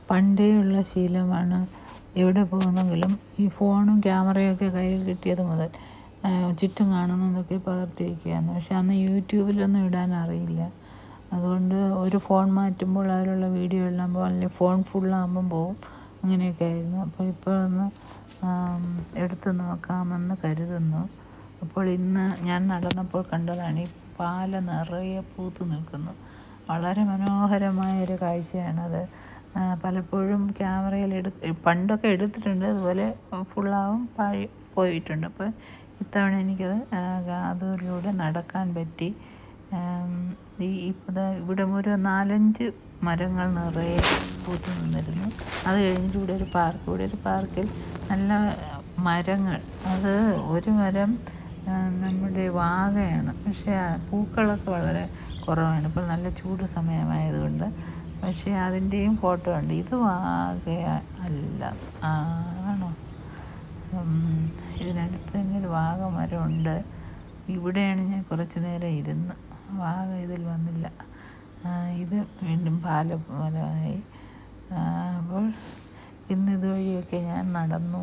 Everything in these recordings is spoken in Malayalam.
പണ്ടേയുള്ള ശീലമാണ് എവിടെ പോകുന്നെങ്കിലും ഈ ഫോണും ക്യാമറയൊക്കെ കയ്യിൽ കിട്ടിയത് മുതൽ ചുറ്റും കാണുന്നതൊക്കെ പകർത്തി വയ്ക്കുകയാണ് പക്ഷെ അന്ന് യൂട്യൂബിലൊന്നും ഇടാൻ അറിയില്ല അതുകൊണ്ട് ഒരു ഫോൺ മാറ്റുമ്പോൾ അതിലുള്ള വീഡിയോ എല്ലാം പോകും അല്ലെങ്കിൽ ഫോൺ ഫുള്ളാകുമ്പം പോവും അങ്ങനെയൊക്കെ ആയിരുന്നു അപ്പോൾ ഇപ്പോൾ ഒന്ന് എടുത്ത് നോക്കാമെന്ന് കരുതുന്നു അപ്പോൾ ഇന്ന് ഞാൻ നടന്നപ്പോൾ കണ്ടതാണ് ഈ പാല നിറയെ പൂത്ത് നിൽക്കുന്നു വളരെ മനോഹരമായ ഒരു കാഴ്ചയാണത് പലപ്പോഴും ക്യാമറയിൽ എടു പണ്ടൊക്കെ എടുത്തിട്ടുണ്ട് അതുപോലെ ഫുള്ളാവും പാഴി പോയിട്ടുണ്ട് അപ്പോൾ ഇത്തവണ എനിക്കത് അതിലൂടെ നടക്കാൻ പറ്റി ഈ ഇപ്പം ഇവിടെ ഒരു നാലഞ്ച് മരങ്ങൾ നിറയെ പൂത്ത് നിന്നിരുന്നു അത് കഴിഞ്ഞിട്ട് ഇവിടെ ഒരു പാർക്ക് ഇവിടെ ഒരു പാർക്കിൽ നല്ല മരങ്ങൾ അത് ഒരു മരം നമ്മുടെ വാഗയാണ് പക്ഷേ പൂക്കളൊക്കെ വളരെ കുറവാണ് ഇപ്പോൾ നല്ല ചൂട് സമയമായതുകൊണ്ട് പക്ഷേ അതിൻ്റെയും ഫോട്ടോ ഉണ്ട് ഇത് വാഗ അല്ല ആണോ ഇതിനടുത്ത് തന്നെ ഒരു വാഗ മരമുണ്ട് ഇവിടെയാണ് ഞാൻ കുറച്ച് നേരം ഇരുന്ന് വാഗ ഇതിൽ വന്നില്ല ഇത് വീണ്ടും പാലമായി അപ്പോൾ ഇന്ന് ഇതുവഴിയൊക്കെ ഞാൻ നടന്നു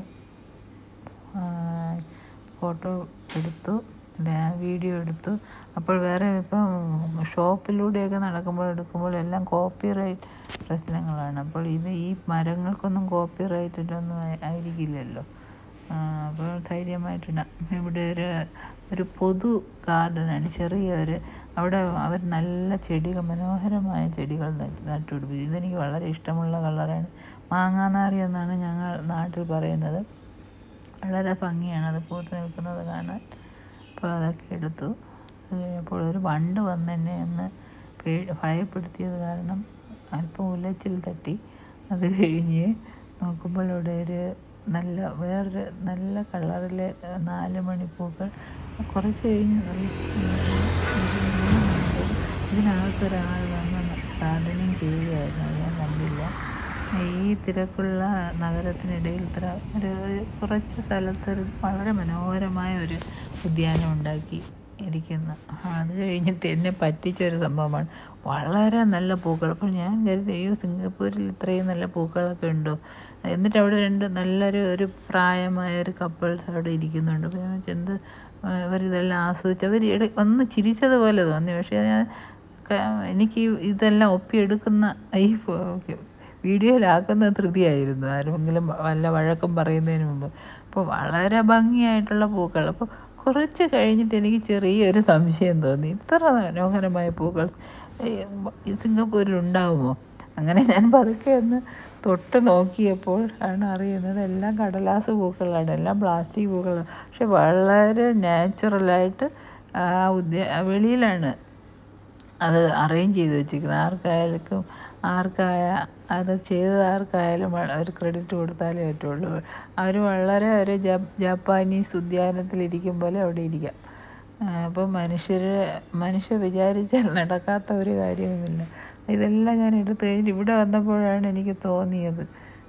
ഫോട്ടോ എടുത്തു വീഡിയോ എടുത്തു അപ്പോൾ വേറെ ഇപ്പം ഷോപ്പിലൂടെയൊക്കെ നടക്കുമ്പോൾ എടുക്കുമ്പോൾ എല്ലാം കോപ്പി റൈറ്റ് പ്രശ്നങ്ങളാണ് അപ്പോൾ ഇത് ഈ മരങ്ങൾക്കൊന്നും കോപ്പി റൈറ്റിലൊന്നും ആയിരിക്കില്ലല്ലോ അപ്പോൾ ധൈര്യമായിട്ടിടാം ഇവിടെ ഒരു ഒരു പൊതു ഗാർഡനാണ് ചെറിയൊരു അവിടെ അവർ നല്ല ചെടികൾ മനോഹരമായ ചെടികൾ നട്ടുപിടിപ്പിച്ചു ഇതെനിക്ക് വളരെ ഇഷ്ടമുള്ള കളറാണ് മാങ്ങാനാറി എന്നാണ് ഞങ്ങൾ നാട്ടിൽ പറയുന്നത് വളരെ ഭംഗിയാണ് അത് പൂത്ത് നിൽക്കുന്നത് കാണാൻ അപ്പോൾ അതൊക്കെ എടുത്തു അപ്പോൾ ഒരു വണ്ട് വന്ന് എന്നെ ഒന്ന് പേ ഭയപ്പെടുത്തിയത് കാരണം അല്പം ഉലച്ചിൽ തട്ടി അത് കഴിഞ്ഞ് നോക്കുമ്പോൾ ഇവിടെ ഒരു നല്ല വേറൊരു നല്ല കളറിലെ നാല് മണിപ്പൂക്കൾ കുറച്ച് കഴിഞ്ഞ് ഇതിനകത്തൊരാൾ വന്ന് ഗാർഡനിങ് ചെയ്യുകയായിരുന്നു അത് ഞാൻ കണ്ടില്ല ഈ തിരക്കുള്ള നഗരത്തിനിടയിൽ ഇത്ര ഒരു കുറച്ച് സ്ഥലത്തൊരു വളരെ മനോഹരമായ ഒരു ഉദ്യാനം ഉണ്ടാക്കി ഇരിക്കുന്നു അത് കഴിഞ്ഞിട്ട് എന്നെ പറ്റിച്ചൊരു സംഭവമാണ് വളരെ നല്ല പൂക്കൾ അപ്പോൾ ഞാൻ കരുതി അയ്യോ സിംഗപ്പൂരിൽ ഇത്രയും നല്ല പൂക്കളൊക്കെ ഉണ്ടോ എന്നിട്ട് അവിടെ രണ്ട് നല്ലൊരു ഒരു പ്രായമായ ഒരു കപ്പിൾസ് അവിടെ ഇരിക്കുന്നുണ്ട് അപ്പോൾ ഞാൻ എന്ത് അവരിതെല്ലാം ആസ്വദിച്ച് അവർ ഒന്ന് ചിരിച്ചതുപോലെ തോന്നി പക്ഷേ ഞാൻ എനിക്ക് ഇതെല്ലാം ഒപ്പിയെടുക്കുന്ന ഈ വീഡിയോയിലാക്കുന്ന ധൃതിയായിരുന്നു ആരെങ്കിലും വല്ല വഴക്കം പറയുന്നതിന് മുമ്പ് അപ്പോൾ വളരെ ഭംഗിയായിട്ടുള്ള പൂക്കൾ അപ്പോൾ കുറച്ച് കഴിഞ്ഞിട്ട് എനിക്ക് ചെറിയൊരു സംശയം തോന്നി ഇത്ര മനോഹരമായ പൂക്കൾ സിംഗപ്പൂരിൽ ഉണ്ടാവുമോ അങ്ങനെ ഞാൻ പതുക്കെ ഒന്ന് തൊട്ട് നോക്കിയപ്പോൾ ആണ് അറിയുന്നത് എല്ലാം കടലാസ് പൂക്കളാണ് എല്ലാം പ്ലാസ്റ്റിക് പൂക്കളാണ് പക്ഷെ വളരെ നാച്ചുറലായിട്ട് ആ ഉദ്യ വെളിയിലാണ് അത് അറേഞ്ച് ചെയ്ത് വെച്ചിരിക്കുന്നത് ആർക്കായാലും ആർക്കായ അത് ചെയ്തത് ആർക്കായാലും ഒരു ക്രെഡിറ്റ് കൊടുത്താലേ പറ്റുള്ളൂ അവർ വളരെ ഒരു ജാപ്പാനീസ് ഉദ്യാനത്തിലിരിക്കും പോലെ അവിടെ ഇരിക്കാം അപ്പോൾ മനുഷ്യർ മനുഷ്യർ വിചാരിച്ചാൽ നടക്കാത്ത ഒരു കാര്യവുമില്ല ഇതെല്ലാം ഞാൻ എടുത്തു കഴിഞ്ഞിട്ട് ഇവിടെ വന്നപ്പോഴാണ് എനിക്ക് തോന്നിയത്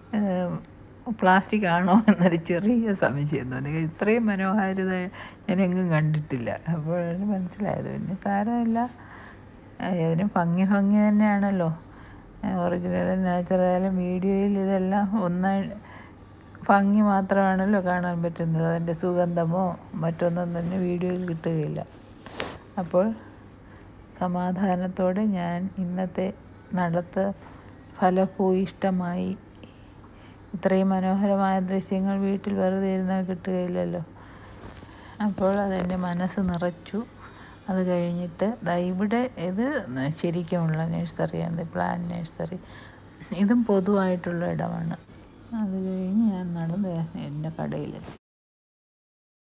പ്ലാസ്റ്റിക് ആണോ എന്നൊരു ചെറിയ സംശയം തോന്നി ഇത്രയും മനോഹാരിത ഞാൻ എങ്ങും കണ്ടിട്ടില്ല അപ്പോഴാണ് മനസ്സിലായത് പിന്നെ സാരമില്ല അതിന് ഭംഗി ഭംഗി തന്നെയാണല്ലോ ഒറിജിനലും നാച്ചുറലും വീഡിയോയിൽ ഇതെല്ലാം ഒന്നായി ഭംഗി മാത്രമാണല്ലോ കാണാൻ പറ്റുന്നത് അതിൻ്റെ സുഗന്ധമോ മറ്റൊന്നും തന്നെ വീഡിയോയിൽ കിട്ടുകയില്ല അപ്പോൾ സമാധാനത്തോടെ ഞാൻ ഇന്നത്തെ നടത്ത് ഫലഭൂയിഷ്ടമായി ഇത്രയും മനോഹരമായ ദൃശ്യങ്ങൾ വീട്ടിൽ വെറുതെ ഇരുന്നാൽ കിട്ടുകയില്ലല്ലോ അപ്പോൾ അതെൻ്റെ മനസ്സ് നിറച്ചു അത് കഴിഞ്ഞിട്ട് ദാ ഇവിടെ ഇത് ശരിക്കുമുള്ള നഴ്സറിയാണ് പ്ലാൻ നഴ്സറി ഇതും പൊതുവായിട്ടുള്ള ഇടമാണ് അത് കഴിഞ്ഞ് ഞാൻ നടന്ന് എൻ്റെ കടയിലെത്തി